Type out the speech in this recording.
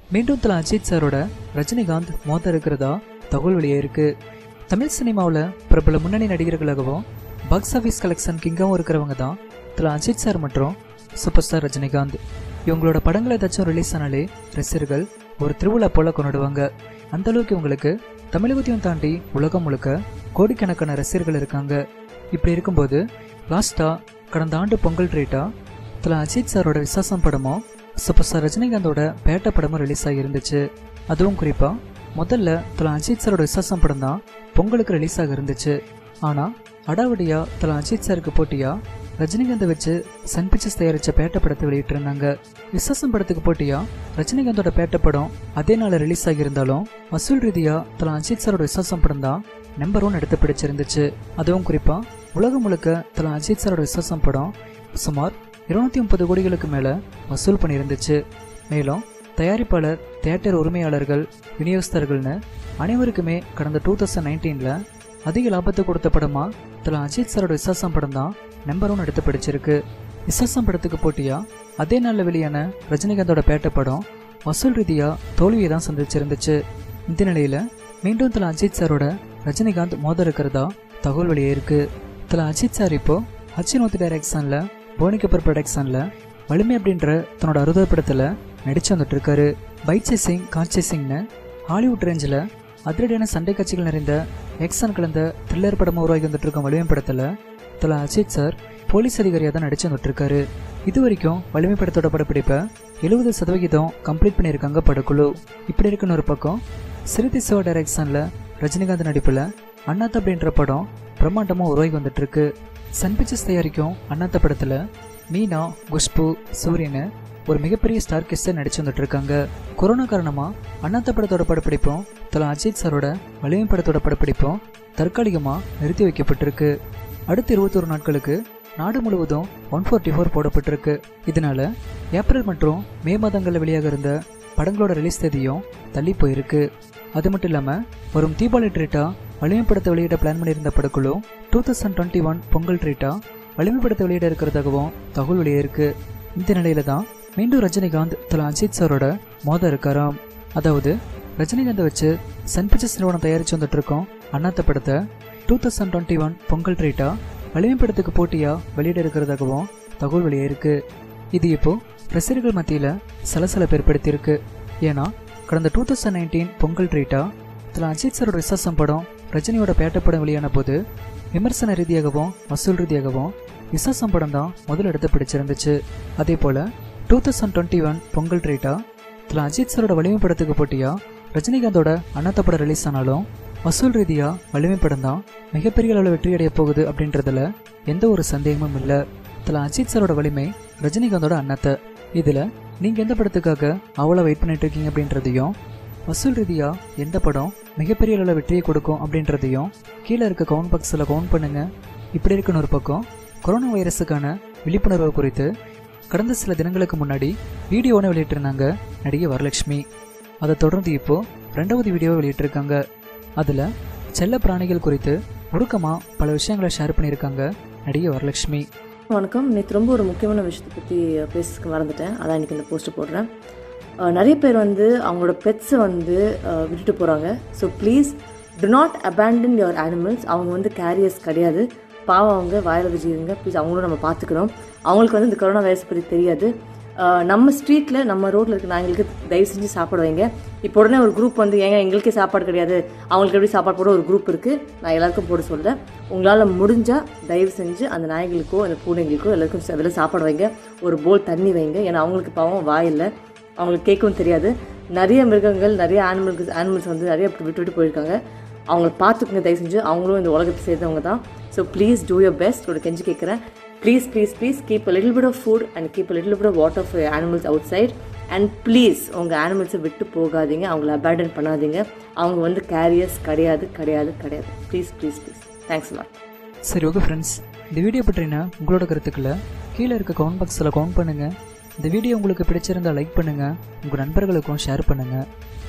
மீண்டும் தல அஜித் சாரோட ரஜினிகாந்த் மோத இருக்கிறதா தகவல் வெளியே இருக்கு தமிழ் சினிமாவில் பிரபல முன்னணி நடிகர்களாகவும் பாக்ஸ் ஆஃபீஸ் கலெக்ஷன் கிங்காகவும் இருக்கிறவங்க தான் தல அஜித் சார் மற்றும் சூப்பர் ஸ்டார் ரஜினிகாந்த் இவங்களோட படங்கள் ஏதாச்சும் ரிலீஸ் ஆனாலே ரசிகர்கள் ஒரு திருவிழா போல கொண்டாடுவாங்க அந்த அளவுக்கு இவங்களுக்கு தமிழகத்தையும் தாண்டி உலகம் முழுக்க கோடிக்கணக்கான ரசிகர்கள் இருக்காங்க இப்படி இருக்கும்போது லாஸ்டா கடந்த ஆண்டு பொங்கல் ட்ரீட்டா தல அஜித் சாரோட விசாசம் படமும் சூப்பர் ஸ்டார் ரஜினிகாந்தோட பேட்ட படமும் ரிலீஸ் ஆகியிருந்துச்சு அதுவும் குறிப்பா முதல்ல தல அஜித் சாரோட விசாசம் படம் தான் பொங்கலுக்கு ரிலீஸ் ஆக இருந்துச்சு ஆனா அடாவடியா தல அஜித் சாருக்கு போட்டியா ரஜினிகாந்தை வச்சு சன் பிக்சர்ஸ் தயாரிச்ச பேட்ட படத்தை வெளியிட்டிருந்தாங்க விசாசம் படத்துக்கு போட்டியா ரஜினிகாந்தோட பேட்ட படம் அதே நாள் ரிலீஸ் ஆகியிருந்தாலும் வசூல் ரீதியா தல அஜித் சாரோட விசாசம் படம் தான் நம்பர் ஒன் எடுத்து பிடிச்சிருந்துச்சு அதுவும் குறிப்பா உலகம் முழுக்க தல அஜித் சாரோட விசாசம் படம் சுமார் இருநூத்தி முப்பது கோடிகளுக்கு மேல வசூல் பண்ணியிருந்துச்சு மேலும் தயாரிப்பாளர் தியேட்டர் உரிமையாளர்கள் விநியோகஸ்தர்கள்னு அனைவருக்குமே கடந்த டூ தௌசண்ட் நைன்டீனில் அதிக லாபத்தை கொடுத்த படமா தல அஜித் சாரோட விசாசம் படம் தான் நம்பர் ஒன் எடுத்து பிடிச்சிருக்கு விசாசம் படத்துக்கு போட்டியா அதே நாளில் வெளியான ரஜினிகாந்தோட பேட்ட படம் வசூல் ரீதியா தோல்வியை தான் சந்திச்சிருந்துச்சு இந்த நிலையில மீண்டும் தல அஜித் சாரோட ரஜினிகாந்த் மோத இருக்கிறதா தகவல் வெளியே இருக்கு தல அஜித் சார் இப்போ அச்சினோத் டைரக்ஷன்ல போனி கபூர் ப்ரொடக்ஷன்ல வலிமை அப்படின்ற தன்னோட அறுபது படத்துல நடிச்சு வந்துட்டு இருக்காரு பைட் சேசிங் கார் சேசிங்னு ஹாலிவுட் ரேஞ்சில் அதிரடியான சண்டை காட்சிகள் நிறைந்த எக்ஸன் கலந்த த்ரில்லர் படமாக உருவாகி வந்துட்டு இருக்கும் வலிமை படத்தில் தல அஜித் சார் போலீஸ் அதிகாரியாக தான் நடிச்சு வந்துட்டு இருக்காரு இது வரைக்கும் வலிமை படத்தோட படப்பிடிப்பை எழுபது சதவிகிதம் கம்ப்ளீட் பண்ணியிருக்காங்க படக்குழு இப்படி இருக்குன்னு ஒரு பக்கம் சிறுத்தை சிவா டைரக்ஷனில் ரஜினிகாந்த் நடிப்பில் அண்ணாத்த அப்படின்ற படம் பிரம்மாண்டமாக உருவாகி வந்துட்டு இருக்கு சன் பிக்சர்ஸ் தயாரிக்கும் அண்ணாத்த படத்தில் மீனா குஷ்பு சூரியனு ஒரு மிகப்பெரிய ஸ்டார் கெஸ்டர் நடிச்சு வந்துட்டு இருக்காங்க கொரோனா காரணமா அண்ணாத்த படத்தோட படப்பிடிப்பும் தல அஜித் சாரோட வலிமை படத்தோட படப்பிடிப்பும் தற்காலிகமா நிறுத்தி வைக்கப்பட்டிருக்கு அடுத்த இருபத்தொரு நாட்களுக்கு நாடு முழுவதும் ஒன் ஃபோர்ட்டி ஃபோர் போடப்பட்டிருக்கு இதனால ஏப்ரல் மற்றும் மே மாதங்களில் வெளியாக இருந்த படங்களோட ரிலீஸ் தேதியும் தள்ளி போயிருக்கு அது மட்டும் இல்லாமல் வரும் தீபாவளி ட்ரீட்டா வலிமை படத்தை வெளியிட பிளான் பண்ணியிருந்த படக்குழு two thousand twenty one Pongal ட்ரீட்டா வலிமை படத்தை வெளியிட இருக்கிறதாகவும் தகவல் வெளியே இருக்கு இந்த நிலையில தான் மீண்டும் ரஜினிகாந்த் தல அஜித் சாரோட மோத இருக்காராம் அதாவது ரஜினிகாந்தை வச்சு சன் பிக்சர்ஸ் நிறுவனம் தயாரிச்சு வந்துட்டு இருக்கோம் அண்ணாத்த படத்தை two thousand twenty one Pongal ட்ரீட்டா வலிமை படத்துக்கு போட்டியா வெளியிட இருக்கிறதாகவும் தகவல் வெளியே இருக்கு இது இப்போ ரசிகர்கள் மத்தியில் சலசலப்பு ஏற்படுத்தியிருக்கு ஏன்னா கடந்த டூ தௌசண்ட் நைன்டீன் பொங்கல் ட்ரீட்டா தல அஜித் சாரோட விசாசம் படம் ரஜினியோட பேட்ட படம் வெளியான போது விமர்சன ரீதியாகவும் வசூல் ரீதியாகவும் விசாசம் படம் தான் முதல் இடத்தை பிடிச்சிருந்துச்சு அதே போல two thousand twenty one Pongal ட்ரீட்டா தல அஜித் சாரோட வலிமை படத்துக்கு போட்டியா ரஜினிகாந்தோட அண்ணாத்த படம் ரிலீஸ் ஆனாலும் வசூல் ரீதியா வலிமை படம் தான் மிகப்பெரிய அளவில் வெற்றி அடைய போகுது அப்படின்றதுல எந்த ஒரு சந்தேகமும் இல்லை தல அஜித் சாரோட வலிமை ரஜினிகாந்தோட அண்ணாத்த இதுல நீங்க எந்த படத்துக்காக அவ்வளோ வெயிட் பண்ணிட்டு இருக்கீங்க அப்படின்றதையும் வசூல் ரீதியா எந்த படம் மிகப்பெரிய அளவில் வெற்றியை கொடுக்கும் அப்படின்றதையும் கீழே இருக்க கவுண்ட் பாக்ஸில் கவுண்ட் பண்ணுங்க இப்படி இருக்குன்னு ஒரு பக்கம் கொரோனா வைரஸுக்கான விழிப்புணர்வு குறித்து கடந்த சில தினங்களுக்கு முன்னாடி வீடியோ ஒன்று வெளியிட்டிருந்தாங்க நடிகை வரலட்சுமி அதை தொடர்ந்து இப்போ ரெண்டாவது வீடியோவை வெளியிட்டிருக்காங்க அதில் செல்ல பிராணிகள் குறித்து ஒடுக்கமாக பல விஷயங்களை ஷேர் பண்ணியிருக்காங்க நடிகை வரலட்சுமி வணக்கம் நேற்று ரொம்ப ஒரு முக்கியமான விஷயத்தை பற்றி பேசுறதுக்கு மறந்துட்டேன் அதான் இன்றைக்கி இந்த போஸ்ட் போடுறேன் அஹ் நிறைய பேர் வந்து அவங்களோட பெட்ஸை வந்து அஹ், விட்டுட்டு போகிறாங்க so please do not abandon your animals அவங்க வந்து கேரியர்ஸ் கிடையாது பாவம் அவங்க வாயில வச்சுருங்க ப்ளீஸ் அவங்களும் நம்ம பார்த்துக்கிறோம் அவங்களுக்கு வந்து இந்த கொரோனா வைரஸ் பற்றி தெரியாது அஹ், நம்ம ஸ்ட்ரீட்டில் நம்ம ரோட்டில் இருக்க நாய்களுக்கு தயவு செஞ்சு சாப்பாடு வைங்க இப்போ உடனே ஒரு குரூப் வந்து ஏங்க எங்களுக்கே சாப்பாடு கிடையாது அவங்களுக்கு எப்படி சாப்பாடு போட ஒரு குரூப் இருக்குது நான் எல்லாருக்கும் போட சொல்கிறேன் உங்களால் முடிஞ்சால் தயவு செஞ்சு அந்த நாய்களுக்கோ அந்த பூனைகளுக்கோ எல்லாருக்கும் அதில் சாப்பாடு வைங்க ஒரு போல் தண்ணி வைங்க ஏன்னா அவங்களுக்கு பாவம் வாயில்லை அவங்களுக்கு கேட்கவும் தெரியாது நிறைய மிருகங்கள் நிறைய ஆனிமல்ஸ் ஆனிமல்ஸ் வந்து நிறைய அப்படி விட்டு விட்டு போயிருக்காங்க அவங்கள பார்த்துக்குங்க தயவு செஞ்சு அவங்களும் இந்த உலகத்தை சேர்ந்தவங்க தான் so please do your best ஒரு கெஞ்சி கேட்குறேன் please please please keep a little bit of food and keep a little bit of water for animals outside and please உங்கள் ஆனிமல்ஸை விட்டு போகாதீங்க அவங்கள அபேண்டன் பண்ணாதீங்க அவங்க வந்து கேரியர்ஸ் கிடையாது கிடையாது கிடையாது please please please thanks lot சரி ஓகே ஃப்ரெண்ட்ஸ் இந்த வீடியோ பற்றின உங்களோட கருத்துக்களை கீழே இருக்க கவுண்ட் பாக்ஸில் கவுண்ட் பண்ணுங்கள் இந்த வீடியோ உங்களுக்கு பிடிச்சிருந்தா லைக் பண்ணுங்கள் உங்கள் நண்பர்களுக்கும் ஷேர் பண்ணுங்கள்